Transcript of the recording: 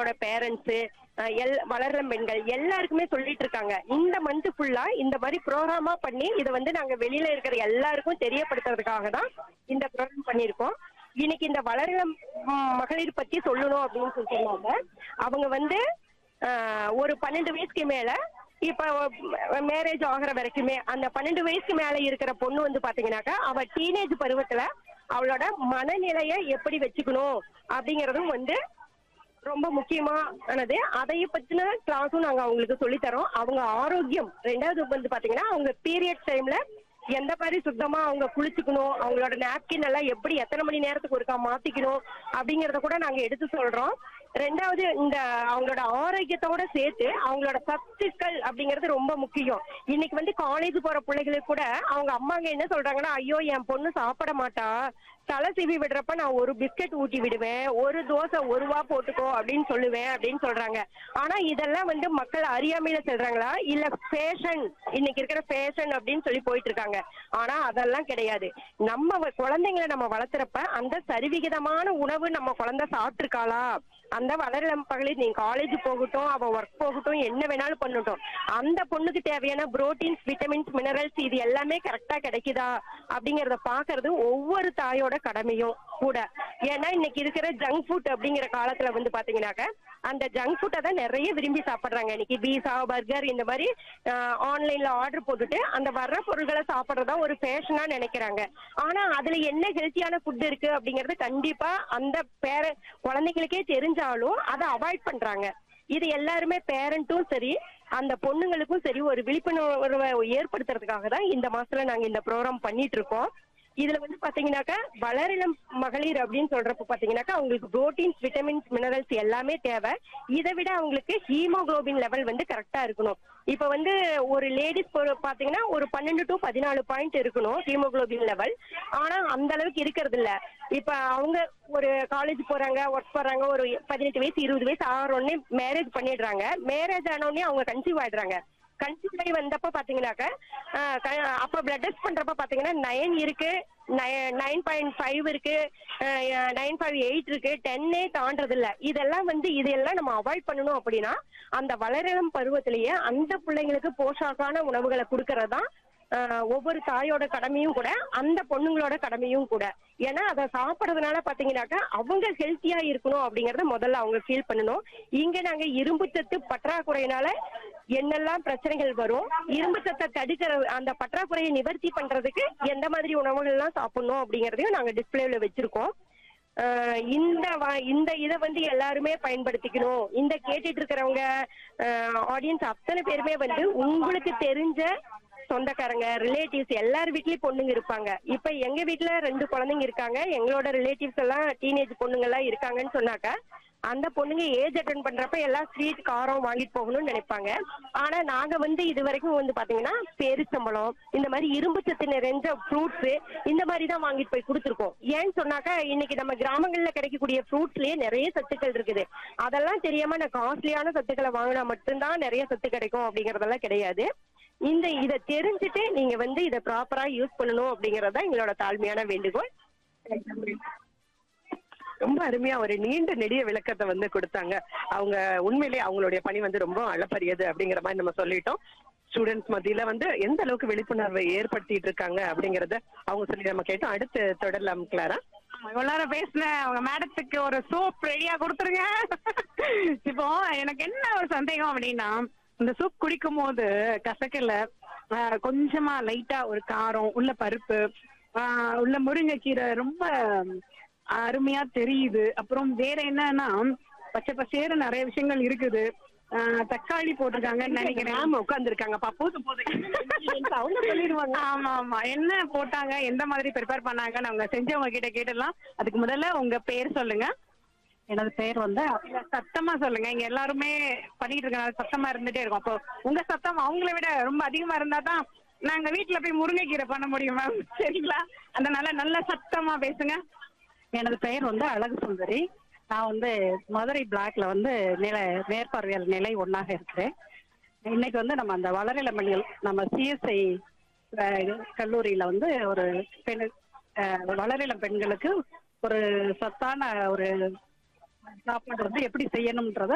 குழந்தைங்களோட parents L வளர்ற பெண்கள் எல்லாருக்குமே சொல்லிட்டு இருக்காங்க இந்த மந்த் ஃபுல்லா இந்த மாதிரி ப்ரோக்ராமா பண்ணி இதை வந்து நாங்க வெளியில இருக்கிற எல்லாருக்கும் தெரியப்படுத்துறதுக்காக தான் இந்த ப்ரோக்ராம் பண்ணியிருக்கோம் இன்னைக்கு இந்த வளர்ற ம், மகளிர் பத்தி சொல்லணும் அப்படின்னு சொல்லிட்டு அவங்க வந்து ஆஹ், ஒரு பன்னெண்டு வயசுக்கு மேல இப்ப மேரேஜ் ஆகுற வரைக்குமே அந்த பன்னெண்டு வயசுக்கு மேல இருக்கிற பொண்ணு வந்து பாத்தீங்கன்னாக்கா அவ டீனேஜ் பருவத்துல அவளோட மனநிலைய எப்படி வச்சுக்கணும் அப்படிங்கறதும் வந்து ரொம்ப முக்கியமானது அதை பத்தின கிளாஸும் நாங்க அவங்களுக்கு சொல்லித் தரோம் அவங்க ஆரோக்கியம் ரெண்டாவது வந்து பாத்தீங்கன்னா அவங்க பீரியட் டைம்ல எந்த மாதிரி சுத்தமா அவங்க குளிச்சுக்கணும் அவங்களோட நாப்கின் எல்லாம் எப்படி எத்தனை மணி நேரத்துக்கு ஒருக்கா மாத்திக்கணும் அப்படிங்கறத கூட நாங்க எடுத்து சொல்றோம் ரெண்டாவது இந்த அவங்களோட ஆரோக்கியத்தோட சேர்த்து அவங்களோட சத்துக்கள் அப்படிங்கிறது ரொம்ப முக்கியம் இன்னைக்கு வந்து காலேஜ் போற பிள்ளைகளுக்கு கூட அவங்க அம்மாங்க என்ன சொல்றாங்கன்னா ஐயோ என் பொண்ணு சாப்பிட மாட்டா தலை சீவி விடுறப்ப நான் ஒரு பிஸ்கட் ஊட்டி விடுவேன் ஒரு தோசை ஒரு ரூபா போட்டுக்கோ அப்படின்னு சொல்லுவேன் அப்படின்னு சொல்றாங்க ஆனா இதெல்லாம் வந்து மக்கள் அறியாமையில சொல்றாங்களா இல்ல ஃபேஷன் இன்னைக்கு இருக்கிற ஃபேஷன் அப்படின்னு சொல்லி போயிட்டு இருக்காங்க ஆனா அதெல்லாம் கிடையாது நம்ம வ- குழந்தைங்களை நம்ம வளர்த்துறப்ப அந்த சரிவிகிதமான உணவு நம்ம குழந்தை சாப்பிட்டுருக்காளா அந்த வளரலம் பகலில் நீங்க காலேஜ் போகட்டும் அவ ஒர்க் போகட்டும் என்ன வேணாலும் பண்ணட்டும் அந்த பொண்ணுக்கு தேவையான புரோட்டீன்ஸ் விட்டமின்ஸ் மினரல்ஸ் இது எல்லாமே கரெக்டா கிடைக்குதா அப்படிங்கறத பாக்குறது ஒவ்வொரு தாயோட கடமையும் கூட ஏன்னா இன்னைக்கு இருக்கிற ஜங்க் ஃபுட் அப்படிங்கிற காலத்துல வந்து பாத்தீங்கன்னாக்க அந்த ஜங்க் ஃபுட்டை தான் நிறைய விரும்பி சாப்பிடுறாங்க இன்னைக்கு பீஸா பர்கர் இந்த மாதிரி ஆன்லைன்ல ஆர்டர் போட்டுட்டு அந்த வர்ற பொருட்களை சாப்பிடுறதா ஒரு ஃபேஷனா நினைக்கிறாங்க ஆனா அதுல என்ன ஹெல்த்தியான ஃபுட் இருக்கு அப்படிங்கறது கண்டிப்பா அந்த பேர குழந்தைகளுக்கே தெரிஞ்சாலும் அதை அவாய்ட் பண்றாங்க இது எல்லாருமே பேரண்ட்டும் சரி அந்த பொண்ணுங்களுக்கும் சரி ஒரு விழிப்புணர்வை ஏற்படுத்துறதுக்காக தான் இந்த மாசத்துல நாங்க இந்த ப்ரோக்ராம் பண்ணிட்டு இருக்கோம் இதுல வந்து பாத்தீங்கன்னாக்கா வளரிளம் மகளிர் அப்படின்னு சொல்றப்ப பாத்தீங்கன்னாக்கா அவங்களுக்கு புரோட்டீன்ஸ் விட்டமின்ஸ் மினரல்ஸ் எல்லாமே தேவை இதை விட அவங்களுக்கு ஹீமோகுளோபின் லெவல் வந்து கரெக்டா இருக்கணும் இப்ப வந்து ஒரு லேடிஸ் பாத்தீங்கன்னா ஒரு பன்னெண்டு டு பதினாலு பாயிண்ட் இருக்கணும் ஹீமோகுளோபின் லெவல் ஆனா அந்த அளவுக்கு இருக்கிறது இல்ல இப்ப அவங்க ஒரு காலேஜ் போறாங்க ஒர்க் போறாங்க ஒரு பதினெட்டு வயசு இருபது வயசு ஆகிற உடனே மேரேஜ் பண்ணிடுறாங்க மேரேஜ் ஆன உடனே அவங்க கன்சீவ் ஆயிடுறாங்க கன்சீவ் ஆகி வந்தப்ப பாத்தீங்கன்னாக்க ஆஹ் க- அப்ப பிளட் டெஸ்ட் பண்றப்ப பாத்தீங்கன்னா நைன் இருக்கு நைன் பாயிண்ட் ஃபைவ் இருக்கு நைன் ஃபைவ் எயிட் இருக்கு டென்னே தாண்டது இல்ல இதெல்லாம் வந்து இதெல்லாம் நம்ம அவாய்ட் பண்ணணும் அப்படின்னா அந்த வளரிளம் பருவத்திலேயே அந்த பிள்ளைங்களுக்கு போஷாக்கான உணவுகளை கொடுக்கறது தான் ஆஹ் ஒவ்வொரு தாயோட கடமையும் கூட அந்த பொண்ணுங்களோட கடமையும் கூட ஏன்னா அதை சாப்பிடறதுனால பாத்தீங்கன்னாக்கா அவங்க ஹெல்த்தியா இருக்கணும் அப்படிங்கறத முதல்ல அவங்க ஃபீல் பண்ணணும் இங்க நாங்க இரும்பு சத்து பற்றாக்குறையினால என்னெல்லாம் பிரச்சனைகள் வரும் இரும்பு சத்தை தடுக்கிற அந்த பற்றாக்குறையை நிவர்த்தி பண்றதுக்கு எந்த மாதிரி உணவுகள் எல்லாம் சாப்பிடணும் அப்படிங்கறதையும் நாங்க டிஸ்பிளேல வச்சிருக்கோம் ஆஹ் இந்த வ- இந்த இதை வந்து எல்லாருமே பயன்படுத்திக்கணும் இந்த கேட்டுட்டு இருக்கிறவங்க ஆடியன்ஸ் அத்தனை பேருமே வந்து உங்களுக்கு தெரிஞ்ச சொந்தக்காரங்க ரிலேட்டிவ்ஸ் எல்லார் வீட்லயும் பொண்ணுங்க இருப்பாங்க இப்ப எங்க வீட்ல ரெண்டு குழந்தைங்க இருக்காங்க எங்களோட ரிலேட்டிவ்ஸ் எல்லாம் டீனேஜ் பொண்ணுங்க எல்லாம் இருக்காங்கன்னு சொன்னாக்க அந்த பொண்ணுங்க ஏஜ் அட்டன் பண்றப்ப எல்லாம் ஸ்வீட் காரம் வாங்கிட்டு போகணும்னு நினைப்பாங்க ஆனா நாங்க வந்து இது வரைக்கும் வந்து பாத்தீங்கன்னா பேரிச்சம்பழம் இந்த மாதிரி இரும்பு சத்து நிறைஞ்ச ஃப்ரூட்ஸ் இந்த மாதிரி தான் வாங்கிட்டு போய் கொடுத்துருக்கோம் ஏன்னு சொன்னாக்கா இன்னைக்கு நம்ம கிராமங்கள்ல கிடைக்கக்கூடிய ஃப்ரூட்ஸ்லயே நிறைய சத்துக்கள் இருக்குது அதெல்லாம் தெரியாம நான் காஸ்ட்லியான சத்துக்களை வாங்கினா மட்டும்தான் நிறைய சத்து கிடைக்கும் அப்படிங்கறதெல்லாம் கிடையாது இந்த இதை தெரிஞ்சுட்டு நீங்க வந்து இதை ப்ராப்பரா யூஸ் பண்ணணும் அப்படிங்கறதுதான் எங்களோட தாழ்மையான வேண்டுகோள் ரொம்ப அருமையா ஒரு நீண்ட நெடிய விளக்கத்தை வந்து கொடுத்தாங்க அவங்க உண்மையிலேயே அவங்களுடைய பணி வந்து ரொம்ப அளப்பரியது அப்படிங்கிற மாதிரி நம்ம சொல்லிட்டோம் ஸ்டூடெண்ட்ஸ் மத்தியில வந்து எந்த அளவுக்கு விழிப்புணர்வை ஏற்படுத்திட்டு இருக்காங்க அப்படிங்கறத அவங்க சொல்லி நம்ம கேட்டோம் அடுத்து தொடரலாம் கிளாரா இவ்வளவு நேரம் பேசின அவங்க மேடத்துக்கு ஒரு சூப் ரெடியா கொடுத்துருங்க இப்போ எனக்கு என்ன ஒரு சந்தேகம் அப்படின்னா இந்த சூப் குடிக்கும் போது கசக்கல ஆஹ், கொஞ்சமா லைட்டா ஒரு காரம் உள்ள பருப்பு ஆஹ், உள்ள முருங்கைக்கீரை ரொம்ப அருமையா தெரியுது அப்புறம் வேற என்னன்னா பச்சை பசேர நிறைய விஷயங்கள் இருக்குது ஆஹ், தக்காளி போட்டிருக்காங்கன்னு நினைக்கிறேன் மேம் உட்கார்ந்து இருக்காங்கப்பா போதும் போதும் அவங்க சொல்லிடுவாங்க ஆமா ஆமா என்ன போட்டாங்க எந்த மாதிரி ப்ரிப்பேர் பண்ணாங்கன்னு அவங்க செஞ்சவங்க கிட்ட கேட்டுடலாம் அதுக்கு முதல்ல உங்க பேர் சொல்லுங்க எனது பெயர் வந்து இல்ல, சத்தமா சொல்லுங்க இங்க எல்லாருமே பண்ணிட்டு இருக்காங்க சத்தமா இருந்துட்டே இருக்கும் அப்போ உங்க சத்தம் அவங்கள விட ரொம்ப அதிகமா இருந்தா தான் நாங்க வீட்டுல போய் முருங்கைக்கீரை பண்ண முடியும் மேம் சரிங்களா அதனால நல்ல சத்தமா பேசுங்க எனது பெயர் வந்து அழகு சுந்தரி நான் வந்து மதுரை பிளாக்ல வந்து நிலை மேற்பார்வையாளர் நிலை ஒன்னாக இருக்கிறேன் இன்னைக்கு வந்து நம்ம அந்த வளரிளம் பெண்கள் நம்ம சிஎஸ்ஐ கல்லூரியில வந்து ஒரு பெண் அஹ், வளரிளம் பெண்களுக்கு ஒரு சத்தான ஒரு சாப்பாடு வந்து எப்படி செய்யணும்ன்றத